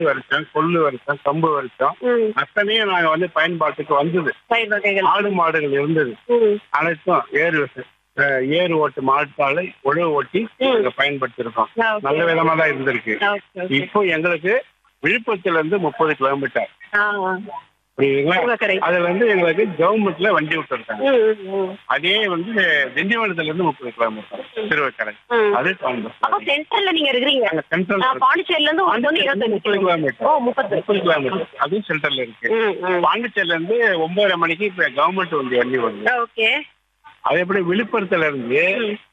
வருஷம் கொள்ளு வருஷம் கம்பு வருஷம் ம் அத்தனையும் நாங்க வந்து பயன்பாட்டுக்கு வந்தது பயிர் வகைகள் ஆடு மாடுகள் இருந்தது ம் அனைத்தும் ஏறு அஹ், ஏறு ஓட்டு மாட்டாலை உழவு ஓட்டி ம். நாங்க பயன்படுத்திருக்கோம் ஓகே நல்ல விதமா தான் இருந்திருக்கு ஓகே ஓகே இப்போ எங்களுக்கு விழுப்புரத்துல இருந்து முப்பது கிலோமீட்டர் ஆ புரியுதுங்களா சிவகரை. அதுல வந்து எங்களுக்கு கவர்மெண்ட்ல வண்டி விட்டுருக்காங்க ம் ம், ம் அதே வந்து திண்டிவனத்துல இருந்து முப்பது கிலோமீட்டர் திருவக்கரை ம். அது அப்ப சென்ட்ரல்ல நீங்க இருக்கிறீங்க நாங்க சென்ட்ரல் ஆ, பாண்டிச்சேரில இருந்து உங்களுக்கு வந்து இருபத்தஞ்சு முப்பது கிலோமீட்டர் ஓ முப்பது முப்பது கிலோமீட்டர் அதுவும் சென்ட்ரல்ல இருக்கு ம் ம் பாண்டிச்சேரில இருந்து ஒன்பதரை மணிக்கு இப்ப கவர்மெண்ட் வண்டி வண்டி வருது ஓகே அதே எப்படி விழுப்புரத்துல இருந்து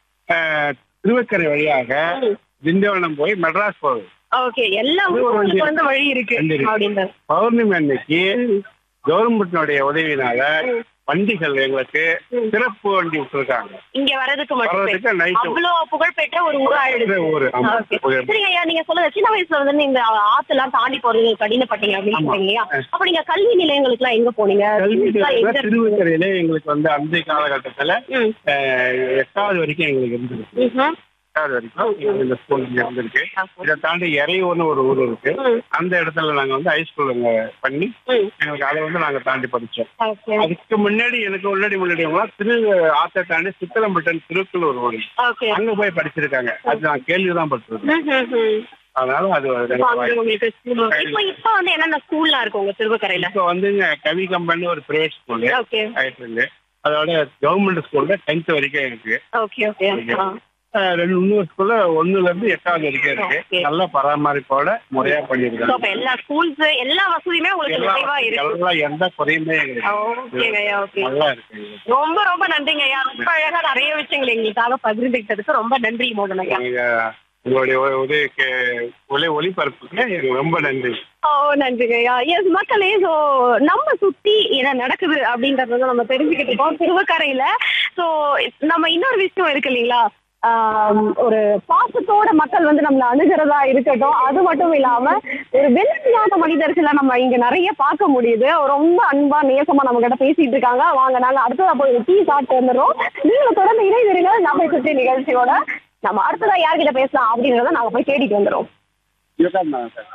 அஹ், திருவக்கரை வழியாக ம். திண்டிவனம் போய் மெட்ராஸ் போகுது ஓகே எல்லா அது ஒரு ஊருக்கும் வழி வந்து வழி இருக்கு வழி இருக்கு. அப்படின்றது பௌர்ணமி அன்னைக்கு கவர்மெண்ட்னுடைய உதவியினால வண்டிகள் எங்களுக்கு சிறப்பு வண்டி விட்டுருக்காங்க இங்க வரதுக்கு மட்டும் வர்றதுக்கு நைட்டு அவ்வளவு புகழ்பெற்ற ஒரு ஊரா ஆயிடுது ஊரு ஆமா. Okay. ஒரு- சரிங்க ஐயா நீங்க சொல்லுங்க சின்ன வயசுல வந்து நீங்க ஆத்தெல்லாம் தாண்டி போறது கடினப்பட்டீங்க அப்படின்னு ஆமா. சொல்றீங்க இல்லையா அப்ப நீங்க கல்வி நிலையங்களுக்கு எல்லாம் எங்க போனீங்க கல்வி எல்லாம் எங்க நிலையத்துல திருவக்கரையில எங்களுக்கு வந்து அந்த காலகட்டத்துல ம். அஹ், எட்டாவது வரைக்கும் எங்களுக்கு இருந்திருக்கு ம்ஹும். எட்டாவது வரைக்கும் இந்த ஸ்கூல் இருந்திருக்கு இதை தாண்டி இறையூர்னு ஒரு ஊர் இருக்கு ம். அந்த இடத்துல நாங்க வந்து ஹைஸ்கூல் அங்க பண்ணி ம். எங்களுக்கு அதை வந்து நாங்க தாண்டி படிச்சோம் ஓகே அதுக்கு முன்னாடி எனக்கு முன்னாடி முன்னாடி திரு ஆத்த தாண்டி சித்தலம்பட்டன் திருக்குள்ளூர் ஊர் ஓகே அங்க போய் படிச்சிருக்காங்க அது நான் கேள்விதான் பட்டிருக்கேன் ம்ஹும். அதனால அது இப்ப எனக்கு அங்க வாய்ப்பு. உங்களுக்கு school இப்ப இப்ப வந்து என்னென்ன ஸ்கூல்லாம் இருக்கு உங்க திருவக்கரையில இப்ப வந்துங்க கவி கம்பெனி ஒரு பிரைவேட் ஸ்கூலு ஓகே ஆயிட்டு இருக்கு அதோட கவர்மெண்ட் ஸ்கூல்ல டென்த் வரைக்கும் இருக்கு ஓகே ஓகே அஹ் ரெண்டு இன்னொரு ஸ்கூல்ல ஒண்ணுல இருந்து எட்டாவது வரைக்கும் இருக்கு Okay. நல்ல பராமரிப்போட முறையா So, பண்ணிருக்காங்க அப்ப எல்லா ஸ்கூல்ஸ் எல்லா வசதியுமே உங்களுக்கு எல்லாம் நிறைவா இருக்கு எல்லாம் எந்த குறையுமே எங்களுக்கு ஓகேங்க ஐயா ஓகே நல்லா இருக்கு எங்களுக்கு. ரொம்ப ரொம்ப நன்றிங்க ஐயா ரொம்ப அழகா நிறைய விஷயங்கள் எங்களுக்காக பகிர்ந்துக்கிட்டதுக்கு ரொம்ப நன்றி மோகன் ஐயா நீங்க உங்களுடைய உ- உதவிக்கு ஒளி ஒளிபரப்புக்கு எனக்கு ரொம்ப நன்றி ஓ நன்றிங்க ஐயா எஸ் மக்களே ஸோ நம்ம சுத்தி என்ன நடக்குது அப்படின்றத வந்து நம்ம தெரிஞ்சுக்கிட்டு இருக்கோம் திருவக்கரையில ஸோ நம்ம இன்னொரு விஷயம் இருக்கு இல்லைங்களா ஆம், ஒரு பாசத்தோட மக்கள் வந்து நம்மள அணுகிறதா இருக்கட்டும் அது மட்டும் இல்லாம ஒரு வெள்ளத்தியான மனிதர்களை நம்ம இங்க நிறைய பார்க்க முடியுது ரொம்ப அன்பா நேசமா நம்ம கிட்ட பேசிட்டு இருக்காங்க வாங்க நாங்க அடுத்ததா போய் டீ சாப்பிட்டு வந்துடுறோம் நீங்களும் தொடர்ந்து இணைந்திருங்க நம்ம சுற்றி நிகழ்ச்சியோட நம்ம அடுத்ததா யார்கிட்ட பேசலாம் அப்படின்றத நாங்க போய் தேடிட்டு வந்துடுறோம் இதுதான் நான் சார்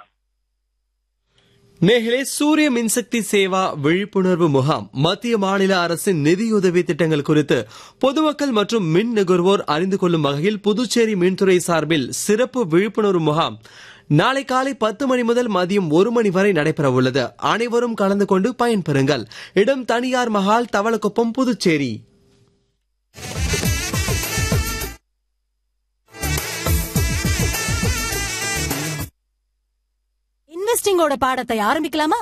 நேர்களே சூரிய மின்சக்தி சேவா விழிப்புணர்வு முகாம் மத்திய மாநில அரசின் நிதியுதவி திட்டங்கள் குறித்து பொதுமக்கள் மற்றும் மின் நுகர்வோர் அறிந்து கொள்ளும் வகையில் புதுச்சேரி மின்துறை சார்பில் சிறப்பு விழிப்புணர்வு முகாம் நாளை காலை பத்து மணி முதல் மதியம் ஒரு மணி வரை நடைபெற உள்ளது அனைவரும் கலந்து கொண்டு பயன்பெறுங்கள் இடம் தனியார் மஹால் தவளக்குப்பம் புதுச்சேரி இன்வெஸ்டிங்கோட பாடத்தை ஆரம்பிக்கலாமா